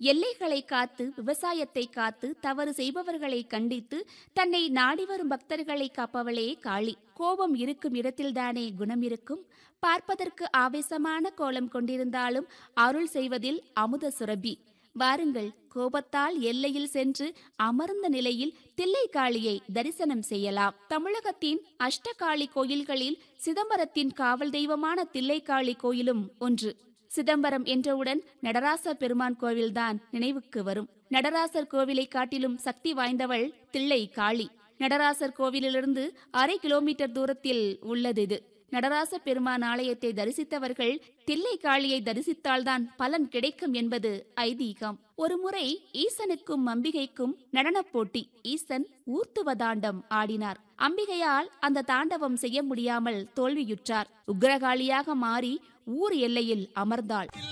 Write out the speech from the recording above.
எல்லைகளை காத்து விவசாயத்தை காத்து தவறு செய்பவர்களை கண்டித்து தன்னை நாடி வரும் பக்தர்களை காப்பவளே காளி கோபம் இருக்கும் இடத்தில்தானே குணம் இருக்கும் பார்ப்பதற்கு ஆவேசமான கோலம் கொண்டிருந்தாலும் அருள் செய்வதில் அமுத சுரபி வாருங்கள் கோபத்தால் எல்லையில் சென்று அமர்ந்த நிலையில் தில்லைக்காளியை தரிசனம் செய்யலாம் தமிழகத்தின் அஷ்டகாளி கோயில்களில் சிதம்பரத்தின் காவல் தெய்வமான தில்லைக்காளி கோயிலும் ஒன்று சிதம்பரம் என்றவுடன் நடராச பெருமான் கோவில்தான் நினைவுக்கு வரும் நடராசர் கோவிலை காட்டிலும் சக்தி வாய்ந்தவள் தில்லை காளி நடராசர் கோவிலிலிருந்து அரை கிலோமீட்டர் தூரத்தில் உள்ளது இது நடராச பெருமான் ஆலயத்தை தரிசித்தவர்கள் தில்லை காளியை தரிசித்தால்தான் பலன் கிடைக்கும் என்பது ஐதீகம் ஒருமுறை ஈசனுக்கும் அம்பிகைக்கும் நடனப் போட்டி ஈசன் ஊர்த்துவ தாண்டம் ஆடினார் அம்பிகையால் அந்த தாண்டவம் செய்ய முடியாமல் தோல்வியுற்றார் உக்ரகாளியாக மாறி ஊர் எல்லையில் அமர்ந்தாள்